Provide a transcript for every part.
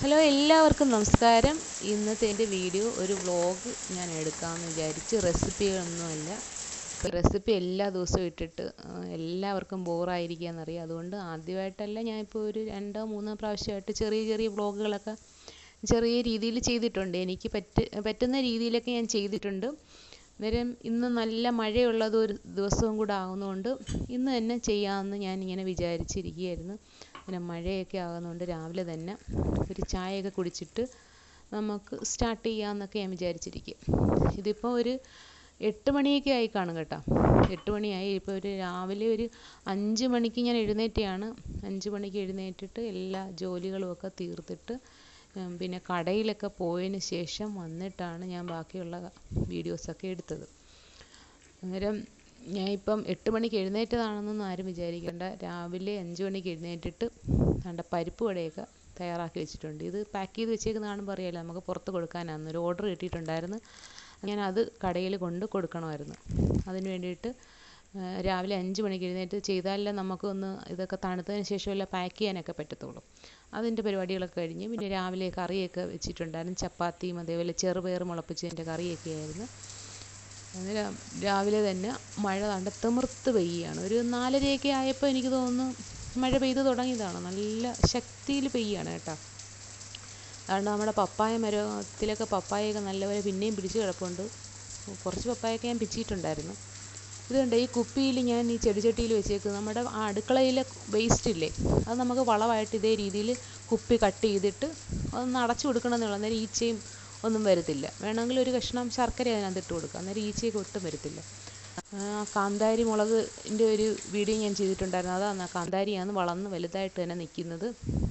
Hello എല്ലാവർക്കും നമസ്കാരം ഇന്നത്തെ എൻ്റെ വീഡിയോ ഒരു വ്ളോഗ് ഞാൻ എടുക്കാമെന്ന് വിചാരിച്ച് റെസിപ്പിയൊന്നുമല്ല റെസിപ്പി എല്ലാ ദിവസവും ഇട്ടിട്ട് ആ, എല്ലാവർക്കും ബോറായിരിക്കുകയെന്നറിയാം അതുകൊണ്ട് ആദ്യമായിട്ടല്ല ഞാനിപ്പോൾ ഒരു രണ്ടോ മൂന്നോ പ്രാവശ്യമായിട്ട് ചെറിയ ചെറിയ വ്ളോഗുകളൊക്കെ ചെറിയ രീതിയിൽ ചെയ്തിട്ടുണ്ട് എനിക്ക് പറ്റ് പറ്റുന്ന രീതിയിലൊക്കെ ഞാൻ ചെയ്തിട്ടുണ്ട് അന്നേരം ഇന്ന് നല്ല മഴയുള്ളത് ഒരു ദിവസവും കൂടെ ആകുന്നതുകൊണ്ട് ഇന്ന് തന്നെ ചെയ്യാമെന്ന് ഞാൻ ഇങ്ങനെ വിചാരിച്ചിരിക്കുകയായിരുന്നു പിന്നെ മഴയൊക്കെ ആകുന്നതുകൊണ്ട് രാവിലെ തന്നെ ഒരു ചായയൊക്കെ കുടിച്ചിട്ട് നമുക്ക് സ്റ്റാർട്ട് ചെയ്യാമെന്നൊക്കെ ഞാൻ വിചാരിച്ചിരിക്കുക ഇതിപ്പോൾ ഒരു എട്ട് മണിയൊക്കെ ആയി കാണും കേട്ടോ എട്ട് മണിയായി ഇപ്പോൾ ഒരു രാവിലെ ഒരു അഞ്ച് മണിക്ക് ഞാൻ എഴുന്നേറ്റയാണ് അഞ്ച് മണിക്ക് എഴുന്നേറ്റിട്ട് എല്ലാ ജോലികളുമൊക്കെ തീർത്തിട്ട് ഉം, പിന്നെ കടയിലൊക്കെ പോയതിന് ശേഷം വന്നിട്ടാണ് ഞാൻ ബാക്കിയുള്ള വീഡിയോസൊക്കെ എടുത്തത് അന്നേരം ഞാൻ ഇപ്പം എട്ട് മണിക്ക് എഴുന്നേറ്റതാണെന്നൊന്നും ആരും വിചാരിക്കേണ്ട രാവിലെ അഞ്ച് മണിക്ക് എഴുന്നേറ്റിട്ട് വേണ്ട പരിപ്പ് വടയൊക്കെ തയ്യാറാക്കി വെച്ചിട്ടുണ്ട് ഇത് പാക്ക് ചെയ്ത് വെച്ചേക്കുന്ന കാണുമ്പോൾ അറിയാലോ നമുക്ക് പുറത്ത് കൊടുക്കാനാണ് ഒരു ഓർഡർ കിട്ടിയിട്ടുണ്ടായിരുന്നു ഞാൻ അത് കടയിൽ കൊണ്ട് കൊടുക്കണമായിരുന്നു അതിന് വേണ്ടിയിട്ട് ആ, രാവിലെ അഞ്ച് മണിക്ക് എഴുന്നേറ്റ് ചെയ്താലേ നമുക്കൊന്ന് ഇതൊക്കെ തണുത്തതിന് ശേഷമല്ല പാക്ക് ചെയ്യാനൊക്കെ പറ്റത്തുള്ളൂ അതിൻ്റെ പരിപാടികളൊക്കെ കഴിഞ്ഞ് പിന്നെ രാവിലെ കറിയൊക്കെ വെച്ചിട്ടുണ്ടായിരുന്നു ചപ്പാത്തിയും അതേപോലെ ചെറുപയർ മുളപ്പിച്ചതിൻ്റെ കറിയൊക്കെ ആയിരുന്നു അന്നേരം രാവിലെ തന്നെ മഴ കണ്ട് തിമിർത്ത് പെയ്യുകയാണ് ഒരു നാലരയൊക്കെ ആയപ്പോൾ എനിക്ക് തോന്നുന്നു മഴ പെയ്ത് തുടങ്ങിയതാണ് നല്ല ശക്തിയിൽ പെയ്യുകയാണ് കേട്ടോ അതുകൊണ്ട് നമ്മുടെ പപ്പായ മരത്തിലൊക്കെ പപ്പായയൊക്കെ നല്ലപോലെ പിന്നെയും പിടിച്ച് കിടപ്പുണ്ട് കുറച്ച് പപ്പായൊക്കെ ഞാൻ പിച്ചിട്ടുണ്ടായിരുന്നു ഇതുണ്ട് ഈ കുപ്പിയിൽ ഞാൻ ഈ ചെടിച്ചട്ടിയിൽ വെച്ചേക്കുന്നത് നമ്മുടെ ആ അടുക്കളയിലെ വേസ്റ്റ് ഇല്ലേ അത് നമുക്ക് വളമായിട്ട് ഇതേ രീതിയിൽ കുപ്പി കട്ട് ചെയ്തിട്ട് അതൊന്ന് അടച്ചു കൊടുക്കണമെന്നേ ഉള്ളൂ അന്നേരം ഈച്ചയും ഒന്നും വരത്തില്ല വേണമെങ്കിൽ ഒരു കഷ്ണം ശർക്കര അതിനകത്ത് ഇട്ട് കൊടുക്കാം അന്നേരം ഈച്ചയൊക്കെ ഒട്ടും വരത്തില്ല ആ, കാന്താരി മുളകിൻ്റെ ഒരു വീഡിയോ ഞാൻ ചെയ്തിട്ടുണ്ടായിരുന്നു അതാണ് ആ കാന്താരിയാണ് വളർന്ന് വലുതായിട്ട് തന്നെ നിൽക്കുന്നത്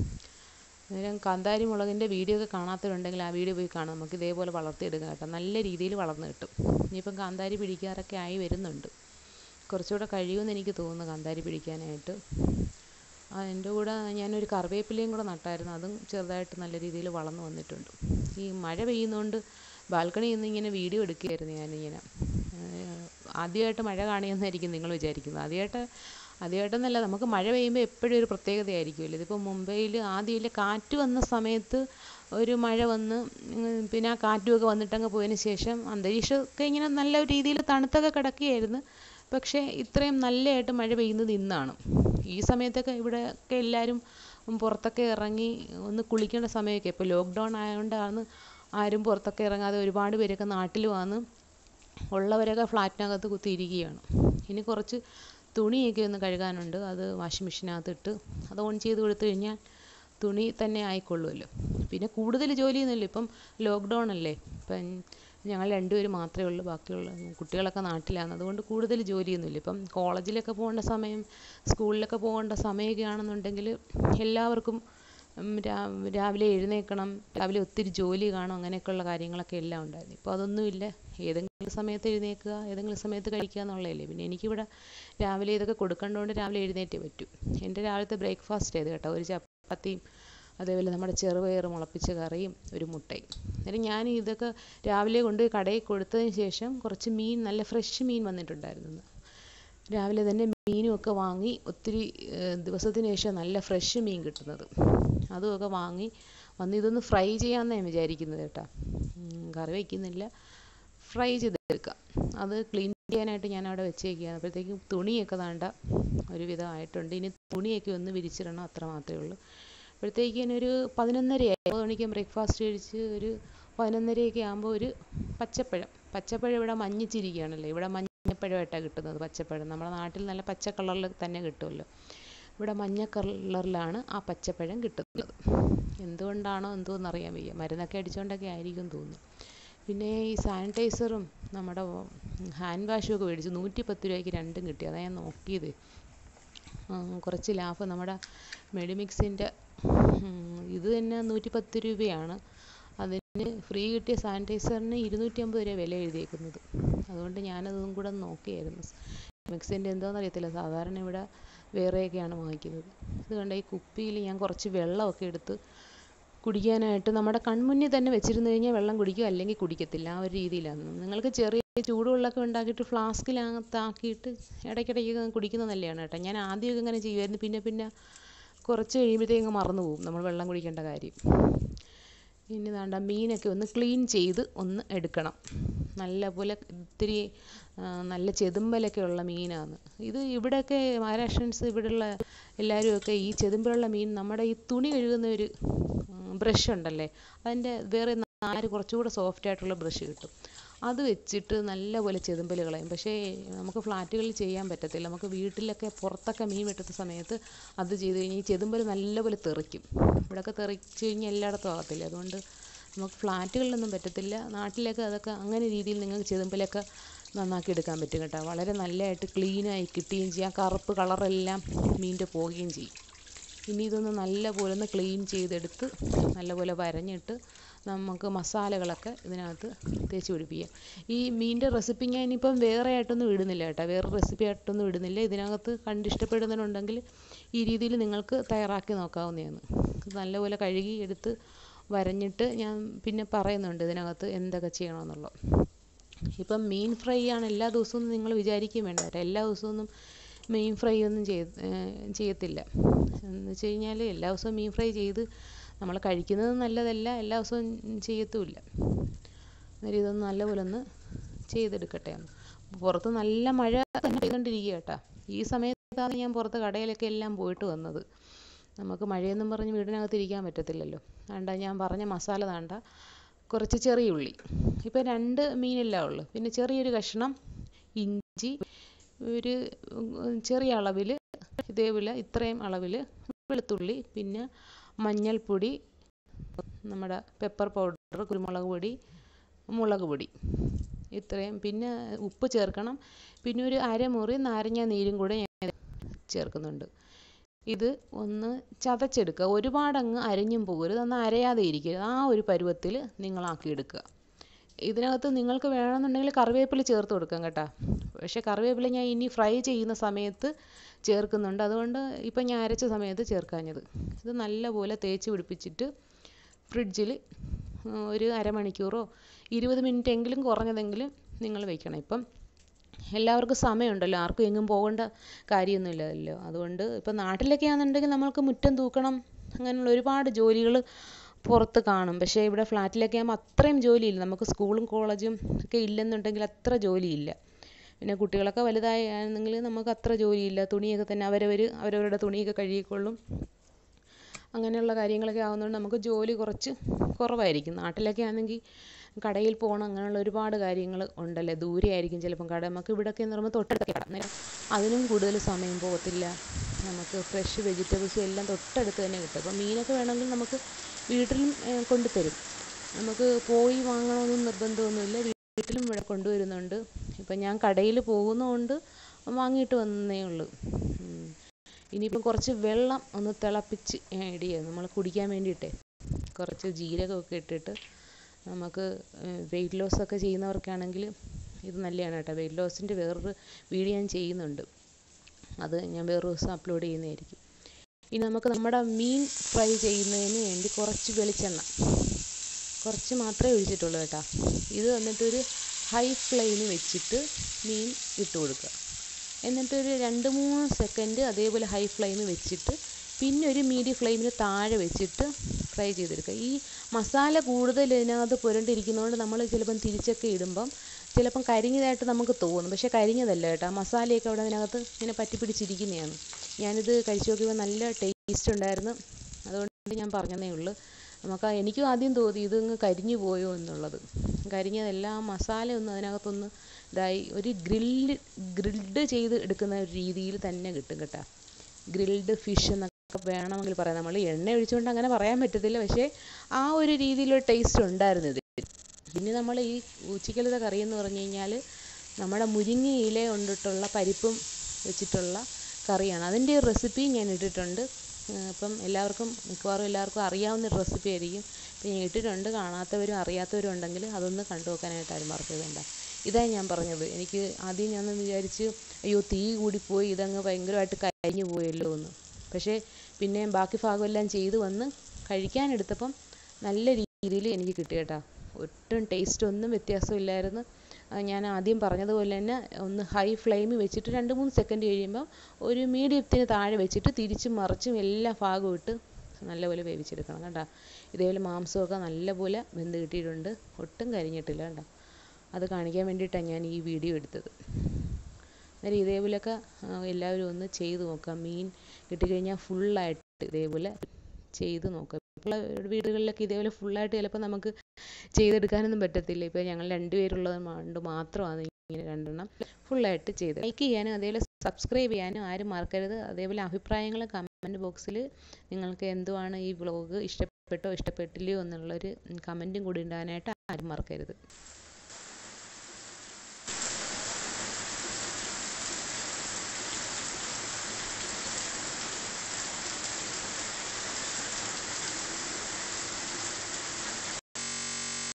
അന്നേരം കാന്താരി മുളകിൻ്റെ വീഡിയോ ഒക്കെ കാണാത്തവരുണ്ടെങ്കിൽ ആ വീഡിയോ പോയി കാണാം നമുക്ക് ഇതേപോലെ വളർത്തിയെടുക്കാം കേട്ടോ നല്ല രീതിയിൽ വളർന്ന് കിട്ടും ഇനിയിപ്പം കാന്താരി പിടിക്കാറൊക്കെ ആയി വരുന്നുണ്ട് കുറച്ചുകൂടെ കഴിയുമെന്ന് എനിക്ക് തോന്നുന്നു കാന്താരി പിടിക്കാനായിട്ട് അതിൻ്റെ കൂടെ ഞാനൊരു കറിവേപ്പിലയും കൂടെ നട്ടായിരുന്നു അതും ചെറുതായിട്ട് നല്ല രീതിയിൽ വളർന്നു വന്നിട്ടുണ്ട് ഈ മഴ പെയ്യുന്നതുകൊണ്ട് ബാൽക്കണിയിൽ നിന്ന് ഇങ്ങനെ വീഡിയോ എടുക്കുകയായിരുന്നു ഞാനിങ്ങനെ ആദ്യമായിട്ട് മഴ കാണുമെന്നായിരിക്കും നിങ്ങൾ വിചാരിക്കുന്നത് ആദ്യമായിട്ട് ആദ്യമായിട്ടെന്നല്ല നമുക്ക് മഴ പെയ്യുമ്പോൾ എപ്പോഴും ഒരു പ്രത്യേകതയായിരിക്കുമല്ലോ ഇതിപ്പോൾ മുംബൈയിൽ ആദ്യമില്ല കാറ്റ് വന്ന സമയത്ത് ഒരു മഴ വന്ന് ഉം, പിന്നെ ആ കാറ്റുമൊക്കെ വന്നിട്ടങ്ങ് പോയതിന് ശേഷം അന്തരീക്ഷമൊക്കെ ഇങ്ങനെ നല്ല രീതിയിൽ തണുത്തൊക്കെ കിടക്കുകയായിരുന്നു പക്ഷേ ഇത്രയും നല്ലതായിട്ട് മഴ പെയ്യുന്നത് ഇന്നാണ് ഈ സമയത്തൊക്കെ ഇവിടെയൊക്കെ എല്ലാവരും പുറത്തൊക്കെ ഇറങ്ങി ഒന്ന് കുളിക്കേണ്ട സമയമൊക്കെ ഇപ്പോൾ ലോക്ക്ഡൗൺ ആയതുകൊണ്ടാണ് ആരും പുറത്തൊക്കെ ഇറങ്ങാതെ ഒരുപാട് പേരൊക്കെ നാട്ടിൽ വന്ന് ഉള്ളവരൊക്കെ ഫ്ലാറ്റിനകത്ത് കുത്തിയിരിക്കുകയാണ് ഇനി കുറച്ച് തുണിയൊക്കെ ഒന്ന് കഴുകാനുണ്ട് അത് വാഷിംഗ് മെഷീനകത്ത് ഇട്ട് അത് ഓൺ ചെയ്ത് കൊടുത്തു കഴിഞ്ഞാൽ തുണി തന്നെ ആയിക്കൊള്ളുമല്ലോ പിന്നെ കൂടുതൽ ജോലിയൊന്നുമില്ല ഇപ്പം ലോക്ക്ഡൗൺ അല്ലേ ഇപ്പം ഞങ്ങൾ രണ്ടുപേരും മാത്രമേ ഉള്ളൂ ബാക്കിയുള്ള കുട്ടികളൊക്കെ നാട്ടിലാണ് അതുകൊണ്ട് കൂടുതൽ ജോലിയൊന്നുമില്ല ഇപ്പം കോളേജിലൊക്കെ പോകേണ്ട സമയം സ്കൂളിലൊക്കെ പോകേണ്ട സമയമൊക്കെ ആണെന്നുണ്ടെങ്കിൽ എല്ലാവർക്കും ഉം, രാ- രാവിലെ എഴുന്നേൽക്കണം രാവിലെ ഒത്തിരി ജോലി കാണും അങ്ങനെയൊക്കെയുള്ള കാര്യങ്ങളൊക്കെ എല്ലാം ഉണ്ടായിരുന്നു ഇപ്പോൾ അതൊന്നുമില്ല ഏതെങ്കിലും സമയത്ത് എഴുന്നേൽക്കുക ഏതെങ്കിലും സമയത്ത് കഴിക്കുക എന്നുള്ളതല്ലേ പിന്നെ എനിക്കിവിടെ രാവിലെ ഇതൊക്കെ കൊടുക്കേണ്ടതുകൊണ്ട് രാവിലെ എഴുന്നേറ്റേ പറ്റൂ എൻ്റെ രാവിലത്തെ ബ്രേക്ക്ഫാസ്റ്റ് ചെയ്ത് കേട്ടോ ഒരു ചപ്പാത്തിയും അതേപോലെ നമ്മുടെ ചെറുപയർ മുളപ്പിച്ച കറിയും ഒരു മുട്ടയും അന്നേരം ഞാൻ ഇതൊക്കെ രാവിലെ കൊണ്ട് കടയിൽ കൊടുത്തതിന് ശേഷം കുറച്ച് മീൻ നല്ല ഫ്രഷ് മീൻ വന്നിട്ടുണ്ടായിരുന്നു ഇന്ന്. രാവിലെ തന്നെ മീനും ഒക്കെ വാങ്ങി ഒത്തിരി ഏഹ്, ദിവസത്തിന് ശേഷം നല്ല ഫ്രഷ് മീൻ കിട്ടുന്നത് അതുമൊക്കെ വാങ്ങി വന്ന് ഇതൊന്ന് ഫ്രൈ ചെയ്യാമെന്നാണ് ഞാൻ വിചാരിക്കുന്നത് കേട്ടോ ഉം, കറി വയ്ക്കുന്നില്ല ഫ്രൈ ചെയ്തെടുക്കാം അത് ക്ലീൻ ചെയ്യാനായിട്ട് ഞാൻ അവിടെ വെച്ചേക്കുകയാണ് അപ്പോഴത്തേക്കും തുണിയൊക്കെ വേണ്ട ഒരുവിധം ആയിട്ടുണ്ട് ഇനി തുണിയൊക്കെ ഒന്ന് വിരിച്ചിടണം അത്ര മാത്രമേ ഉള്ളൂ അപ്പോഴത്തേക്കും ഒരു പതിനൊന്നരയായി ഒമ്പത് മണിക്ക് ബ്രേക്ക്ഫാസ്റ്റ് കഴിച്ച് ഒരു പതിനൊന്നരയൊക്കെ ആകുമ്പോൾ ഒരു പച്ചപ്പഴം പച്ചപ്പഴം ഇവിടെ മഞ്ഞിച്ചിരിക്കുകയാണല്ലോ ഇവിടെ മഞ്ഞപ്പഴമായിട്ടാണ് കിട്ടുന്നത് പച്ചപ്പഴം നമ്മുടെ നാട്ടിൽ നല്ല പച്ച കളറിൽ തന്നെ കിട്ടുമല്ലോ ഇവിടെ മഞ്ഞ കളറിലാണ് ആ പച്ചപ്പഴം കിട്ടുന്നത് എന്തുകൊണ്ടാണോ എന്തോന്ന് അറിയാൻ വയ്യ മരുന്നൊക്കെ അടിച്ചുകൊണ്ടൊക്കെ ആയിരിക്കും തോന്നുന്നു പിന്നെ ഈ സാനിറ്റൈസറും നമ്മുടെ ഹാൻഡ് വാഷും ഒക്കെ മേടിച്ചു നൂറ്റി പത്ത് രൂപയ്ക്ക് രണ്ടും കിട്ടി അതാണ് ഞാൻ നോക്കിയത് ആ, കുറച്ച് ലാഭം നമ്മുടെ മെഡിമിക്സിൻ്റെ ഇത് തന്നെ നൂറ്റി പത്ത് രൂപയാണ് അതിന് ഫ്രീ കിട്ടിയ സാനിറ്റൈസറിന് ഇരുന്നൂറ്റി അമ്പത് രൂപ വില എഴുതിയേക്കുന്നത് അതുകൊണ്ട് ഞാനതും കൂടെ ഒന്ന് നോക്കിയായിരുന്നു മിക്സിൻ്റെ എന്തോന്ന് അറിയത്തില്ല സാധാരണ ഇവിടെ വേറെയൊക്കെയാണ് വാങ്ങിക്കുന്നത് ഇത് കണ്ട ഈ കുപ്പിയിൽ ഞാൻ കുറച്ച് വെള്ളമൊക്കെ എടുത്ത് കുടിക്കാനായിട്ട് നമ്മുടെ കൺമുന്നിൽ തന്നെ വെച്ചിരുന്നു കഴിഞ്ഞാൽ വെള്ളം കുടിക്കും അല്ലെങ്കിൽ കുടിക്കത്തില്ല ആ ഒരു രീതിയിലാണ് നിങ്ങൾക്ക് ചെറിയ ചൂടുവെള്ളമൊക്കെ ഉണ്ടാക്കിയിട്ട് ഫ്ലാസ്കിനകത്താക്കിയിട്ട് ഇടയ്ക്കിടയ്ക്ക് കുടിക്കുന്നത് നല്ലതാണ് കേട്ടോ ഞാൻ ആദ്യമൊക്കെ ഇങ്ങനെ ചെയ്യുമായിരുന്നു പിന്നെ പിന്നെ കുറച്ച് കഴിയുമ്പോഴത്തേക്കും മറന്നു പോകും നമ്മൾ വെള്ളം കുടിക്കേണ്ട കാര്യം ഇനി വേണ്ട മീനൊക്കെ ഒന്ന് ക്ലീൻ ചെയ്ത് ഒന്ന് എടുക്കണം നല്ലപോലെ ഇത്തിരി ആ, നല്ല ചെതുമ്പലൊക്കെ ഉള്ള മീനാണ് ഇത് ഇവിടെയൊക്കെ മഹാരാഷ്ട്രൻസ് ഇവിടെയുള്ള എല്ലാവരും ഒക്കെ ഈ ചെതുമ്പലുള്ള മീൻ നമ്മുടെ ഈ തുണി കഴുകുന്ന ഒരു ബ്രഷ് ഉണ്ടല്ലേ അതിൻ്റെ വേറെ നാര് കുറച്ചുകൂടെ സോഫ്റ്റ് ആയിട്ടുള്ള ബ്രഷ് കിട്ടും അത് വെച്ചിട്ട് നല്ലപോലെ ചെതുമ്പൽ കളയും പക്ഷേ നമുക്ക് ഫ്ലാറ്റുകളിൽ ചെയ്യാൻ പറ്റത്തില്ല നമുക്ക് വീട്ടിലൊക്കെ പുറത്തൊക്കെ മീൻ വെട്ടുന്ന സമയത്ത് അത് ചെയ്ത് കഴിഞ്ഞാൽ ഈ ചെതുമ്പൽ നല്ലപോലെ തെറിക്കും ഇവിടെയൊക്കെ തെറിച്ച് കഴിഞ്ഞാൽ എല്ലായിടത്തും ആകത്തില്ല അതുകൊണ്ട് നമുക്ക് ഫ്ലാറ്റുകളിലൊന്നും പറ്റത്തില്ല നാട്ടിലൊക്കെ അതൊക്കെ അങ്ങനെ രീതിയിൽ നിങ്ങൾക്ക് ചെതുമ്പലൊക്കെ നന്നാക്കി എടുക്കാൻ പറ്റും കേട്ടോ വളരെ നല്ലതായിട്ട് ക്ലീനായി കിട്ടുകയും ചെയ്യും ആ കറുപ്പ് കളറെല്ലാം മീനിൻ്റെ പോവുകയും ചെയ്യും ഇനി ഇതൊന്ന് നല്ലപോലെ ഒന്ന് ക്ലീൻ ചെയ്തെടുത്ത് നല്ലപോലെ വരഞ്ഞിട്ട് നമുക്ക് മസാലകളൊക്കെ ഇതിനകത്ത് തേച്ച് പിടിപ്പിക്കാം ഈ മീനിൻ്റെ റെസിപ്പി ഞാൻ ഇനിയിപ്പം വേറെ ആയിട്ടൊന്നും ഇടുന്നില്ല കേട്ടോ വേറെ റെസിപ്പി ആയിട്ടൊന്നും ഇടുന്നില്ല ഇതിനകത്ത് കണ്ട് ഇഷ്ടപ്പെടുന്നവരുണ്ടെങ്കിൽ ഈ രീതിയിൽ നിങ്ങൾക്ക് തയ്യാറാക്കി നോക്കാവുന്നതാണ് ഇത് നല്ലപോലെ കഴുകി എടുത്ത് വരഞ്ഞിട്ട് ഞാൻ പിന്നെ പറയുന്നുണ്ട് ഇതിനകത്ത് എന്തൊക്കെ ചെയ്യണമെന്നുള്ളത് ഇപ്പം മീൻ ഫ്രൈ ആണ് എല്ലാ ദിവസവും നിങ്ങൾ വിചാരിക്കുകയും വേണ്ട കേട്ടോ എല്ലാ ദിവസമൊന്നും മീൻ ഫ്രൈ ഒന്നും ചെയ്യ ചെയ്യത്തില്ല എന്ന് വെച്ച് കഴിഞ്ഞാൽ എല്ലാ ദിവസവും മീൻ ഫ്രൈ ചെയ്ത് നമ്മൾ കഴിക്കുന്നത് നല്ലതല്ല എല്ലാ ദിവസവും ചെയ്യത്തുമില്ല അന്നേരം ഇതൊന്ന് നല്ലപോലെ ഒന്ന് ചെയ്തെടുക്കട്ടെ ഒന്ന് പുറത്ത് നല്ല മഴ തന്നെ പെയ്തുകൊണ്ടിരിക്കുക കേട്ടോ ഈ സമയത്താണ് ഞാൻ പുറത്ത് കടയിലൊക്കെ എല്ലാം പോയിട്ട് വന്നത് നമുക്ക് മഴയെന്നും പറഞ്ഞ് വീടിനകത്ത് ഇരിക്കാൻ പറ്റത്തില്ലല്ലോ വേണ്ട ഞാൻ പറഞ്ഞ മസാല വേണ്ട കുറച്ച് ചെറിയ ഉള്ളി ഇപ്പം രണ്ട് മീനല്ല ഉള്ളു പിന്നെ ചെറിയൊരു കഷ്ണം ഇഞ്ചി ഒരു ഉം, ചെറിയ അളവിൽ ഇതേപോലെ ഇത്രയും അളവിൽ വെളുത്തുള്ളി പിന്നെ മഞ്ഞൾപ്പൊടി നമ്മുടെ പെപ്പർ പൗഡർ കുരുമുളക് പൊടി മുളക് പൊടി ഇത്രയും പിന്നെ ഉപ്പ് ചേർക്കണം പിന്നെ ഒരു അരമുറി നാരങ്ങ നീരും കൂടെ ഞാൻ ചേർക്കുന്നുണ്ട് ഇത് ഒന്ന് ചതച്ചെടുക്കുക ഒരുപാടങ്ങ് അരഞ്ഞും പോകരുത് ഒന്ന് അരയാതെ ഇരിക്കരുത് ആ ഒരു പരുവത്തിൽ നിങ്ങളാക്കിയെടുക്കുക ഇതിനകത്ത് നിങ്ങൾക്ക് വേണമെന്നുണ്ടെങ്കിൽ കറിവേപ്പില ചേർത്ത് കൊടുക്കാം കേട്ടോ പക്ഷേ കറിവേപ്പില ഞാൻ ഇനി ഫ്രൈ ചെയ്യുന്ന സമയത്ത് ചേർക്കുന്നുണ്ട് അതുകൊണ്ട് ഇപ്പം ഞാൻ അരച്ച സമയത്ത് ചേർക്കാഞ്ഞത് ഇത് നല്ലപോലെ തേച്ച് പിടിപ്പിച്ചിട്ട് ഫ്രിഡ്ജിൽ ഒരു അരമണിക്കൂറോ ഇരുപത് മിനിറ്റ് എങ്കിലും കുറഞ്ഞതെങ്കിലും നിങ്ങൾ വെക്കണം ഇപ്പം എല്ലാവർക്കും സമയമുണ്ടല്ലോ ആർക്കും എങ്ങും പോകേണ്ട കാര്യമൊന്നുമില്ലല്ലോ അതുകൊണ്ട് ഇപ്പം നാട്ടിലൊക്കെ ആണെന്നുണ്ടെങ്കിൽ നമ്മൾക്ക് മുറ്റം തൂക്കണം അങ്ങനെയുള്ള ഒരുപാട് ജോലികൾ പുറത്ത് കാണും പക്ഷേ ഇവിടെ ഫ്ലാറ്റിലൊക്കെ ആകുമ്പോൾ അത്രയും ജോലിയില്ല നമുക്ക് സ്കൂളും കോളേജും ഒക്കെ ഇല്ലെന്നുണ്ടെങ്കിൽ അത്ര ജോലിയില്ല പിന്നെ കുട്ടികളൊക്കെ വലുതായെങ്കിൽ നമുക്ക് അത്ര ജോലിയില്ല തുണിയൊക്കെ തന്നെ അവരവർ അവരവരുടെ തുണിയൊക്കെ കഴുകിക്കൊള്ളും അങ്ങനെയുള്ള കാര്യങ്ങളൊക്കെ ആവുന്നതുകൊണ്ട് നമുക്ക് ജോലി കുറച്ച് കുറവായിരിക്കും നാട്ടിലൊക്കെ ആണെങ്കിൽ കടയിൽ പോകണം അങ്ങനെയുള്ള ഒരുപാട് കാര്യങ്ങൾ ഉണ്ടല്ലേ ദൂരെ ആയിരിക്കും ചിലപ്പം കട നമുക്ക് ഇവിടെയൊക്കെ എന്ന് പറയുമ്പോൾ തൊട്ടടുത്തൊക്കെ കട അന്നേരം അതിനും കൂടുതൽ സമയം പോകത്തില്ല നമുക്ക് ഫ്രഷ് വെജിറ്റബിൾസും എല്ലാം തൊട്ടടുത്ത് തന്നെ കിട്ടും അപ്പം മീനൊക്കെ വേണമെങ്കിൽ നമുക്ക് വീട്ടിലും ഏഹ്, കൊണ്ടുതരും നമുക്ക് പോയി വാങ്ങണമെന്നും നിർബന്ധമൊന്നുമില്ല വീട്ടിലും ഇവിടെ കൊണ്ടുവരുന്നുണ്ട് ഇപ്പം ഞാൻ കടയിൽ പോകുന്നതുകൊണ്ട് വാങ്ങിയിട്ട് വന്നേ ഉള്ളൂ ഉം. ഇനിയിപ്പം കുറച്ച് വെള്ളം ഒന്ന് തിളപ്പിച്ച് ആഡ് ചെയ്യാം നമ്മൾ കുടിക്കാൻ വേണ്ടിയിട്ടേ കുറച്ച് ജീരകമൊക്കെ ഇട്ടിട്ട് നമുക്ക് വെയിറ്റ് ലോസ് ഒക്കെ ചെയ്യുന്നവർക്കാണെങ്കിൽ ഇത് നല്ലതാണ് കേട്ടോ വെയിറ്റ് ലോസിൻ്റെ വേറൊരു വീഡിയോ ഞാൻ ചെയ്യുന്നുണ്ട് അത് ഞാൻ വേറൊരു ദിവസം അപ്ലോഡ് ചെയ്യുന്നതായിരിക്കും ഇനി നമുക്ക് നമ്മുടെ മീൻ ഫ്രൈ ചെയ്യുന്നതിന് വേണ്ടി കുറച്ച് വെളിച്ചെണ്ണ കുറച്ച് മാത്രമേ ഒഴിച്ചിട്ടുള്ളൂ കേട്ടോ ഇത് എന്നിട്ടൊരു ഹൈ ഫ്ലെയിമിൽ വെച്ചിട്ട് മീൻ ഇട്ട് കൊടുക്കുക എന്നിട്ടൊരു രണ്ട് മൂന്ന് സെക്കൻഡ് അതേപോലെ ഹൈ ഫ്ലെയിമിൽ വെച്ചിട്ട് പിന്നെ ഒരു മീഡിയം ഫ്ലെയിമിൽ താഴെ വെച്ചിട്ട് ഫ്രൈ ചെയ്തെടുക്കുക ഈ മസാല കൂടുതൽ ഇതിനകത്ത് പുരണ്ടിരിക്കുന്നതുകൊണ്ട് നമ്മൾ ചിലപ്പം തിരിച്ചൊക്കെ ഇടുമ്പം ചിലപ്പം കരിഞ്ഞതായിട്ട് നമുക്ക് തോന്നും പക്ഷേ കരിഞ്ഞതല്ല കേട്ടോ മസാലയൊക്കെ അവിടെ അതിനകത്ത് ഇങ്ങനെ പറ്റി പിടിച്ചിരിക്കുന്നതാണ് ഞാനിത് കഴിച്ച് നോക്കിയപ്പോൾ നല്ല ടേസ്റ്റ് ഉണ്ടായിരുന്നു അതുകൊണ്ട് ഞാൻ പറഞ്ഞതേ ഉള്ളൂ നമുക്ക് ആ- എനിക്കും ആദ്യം തോന്നി ഇതങ്ങ് കരിഞ്ഞു പോയോ എന്നുള്ളത് കരിഞ്ഞതല്ല ആ മസാല ഒന്ന് അതിനകത്തൊന്ന് ഇതായി ഒരു ഗ്രില്ല് ഗ്രിൽഡ് ചെയ്ത് എടുക്കുന്ന ഒരു രീതിയിൽ തന്നെ കിട്ടും കേട്ടോ ഗ്രിൽഡ് ഫിഷ് എന്നൊക്കെ വേണമെങ്കിൽ പറയാം നമ്മൾ എണ്ണ ഒഴിച്ചുകൊണ്ട് അങ്ങനെ പറയാൻ പറ്റത്തില്ല പക്ഷേ ആ ഒരു രീതിയിലൊരു ടേസ്റ്റ് ഉണ്ടായിരുന്നു ഇതിൽ പിന്നെ നമ്മൾ ഈ ഉച്ചക്കലത്തെ കറി എന്ന് പറഞ്ഞു കഴിഞ്ഞാൽ നമ്മുടെ മുരിങ്ങ ഇല കൊണ്ടിട്ടുള്ള പരിപ്പും വെച്ചിട്ടുള്ള കറിയാണ് അതിൻ്റെ റെസിപ്പി ഞാൻ ഇട്ടിട്ടുണ്ട് ഏർ അപ്പം എല്ലാവർക്കും മിക്കവാറും എല്ലാവർക്കും അറിയാവുന്ന ഒരു റെസിപ്പി ആയിരിക്കും അപ്പം ഞാൻ ഇട്ടിട്ടുണ്ട് കാണാത്തവരും അറിയാത്തവരും ഉണ്ടെങ്കിൽ അതൊന്ന് കണ്ടു നോക്കാനായിട്ട് ആരും മറക്കരുത് വേണ്ട ഇതാ ഞാൻ പറഞ്ഞത് എനിക്ക് ആദ്യം ഞാൻ വിചാരിച്ച് അയ്യോ തീ കൂടിപ്പോയി ഇതങ്ങ് ഭയങ്കരമായിട്ട് കരിഞ്ഞു പോയല്ലോ എന്ന് പക്ഷേ പിന്നെ ബാക്കി ഭാഗമെല്ലാം ചെയ്ത് വന്ന് കഴിക്കാനെടുത്തപ്പം നല്ല രീതിയിൽ എനിക്ക് കിട്ടി കേട്ടോ ഒട്ടും ടേസ്റ്റ് ഒന്നും വ്യത്യാസമില്ലായിരുന്നു ആ, ഞാൻ ആദ്യം പറഞ്ഞതുപോലെ തന്നെ ഒന്ന് ഹൈ ഫ്ലെയിമിൽ വെച്ചിട്ട് രണ്ട് മൂന്ന് സെക്കൻഡ് കഴിയുമ്പോൾ ഒരു മീഡിയത്തിന് താഴെ വെച്ചിട്ട് തിരിച്ചും മറിച്ചും എല്ലാ ഭാഗവും ഇട്ട് നല്ലപോലെ വേവിച്ചെടുക്കണം കേട്ടോ ഇതേപോലെ മാംസമൊക്കെ നല്ലപോലെ വെന്ത് കിട്ടിയിട്ടുണ്ട് ഒട്ടും കരിഞ്ഞിട്ടില്ല കേട്ടോ അത് കാണിക്കാൻ വേണ്ടിയിട്ടാണ് ഞാൻ ഈ വീഡിയോ എടുത്തത് അന്നേരം ഇതേപോലെയൊക്കെ എല്ലാവരും ഒന്ന് ചെയ്ത് നോക്കാം മീൻ കിട്ടിക്കഴിഞ്ഞാൽ ഫുള്ളായിട്ട് ഇതേപോലെ ചെയ്ത് നോക്കാം ഇപ്പോൾ വീടുകളിലൊക്കെ ഇതേപോലെ ഫുള്ളായിട്ട് ചിലപ്പോൾ നമുക്ക് ചെയ്തെടുക്കാനൊന്നും പറ്റത്തില്ല ഇപ്പോൾ ഞങ്ങൾ രണ്ടുപേരുള്ളത് കൊണ്ട് മാത്രമാണ് ഇങ്ങനെ രണ്ടെണ്ണം ഫുള്ളായിട്ട് ചെയ്ത് ലൈക്ക് ചെയ്യാനും അതേപോലെ സബ്സ്ക്രൈബ് ചെയ്യാനും ആരും മറക്കരുത് അതേപോലെ അഭിപ്രായങ്ങൾ കമൻറ്റ് ബോക്സിൽ നിങ്ങൾക്ക് എന്തുവാണ് ഈ വ്ളോഗ് ഇഷ്ടപ്പെട്ടോ ഇഷ്ടപ്പെട്ടില്ലയോ എന്നുള്ളൊരു കമൻറ്റും കൂടി ഇടാനായിട്ട് ആരും മറക്കരുത്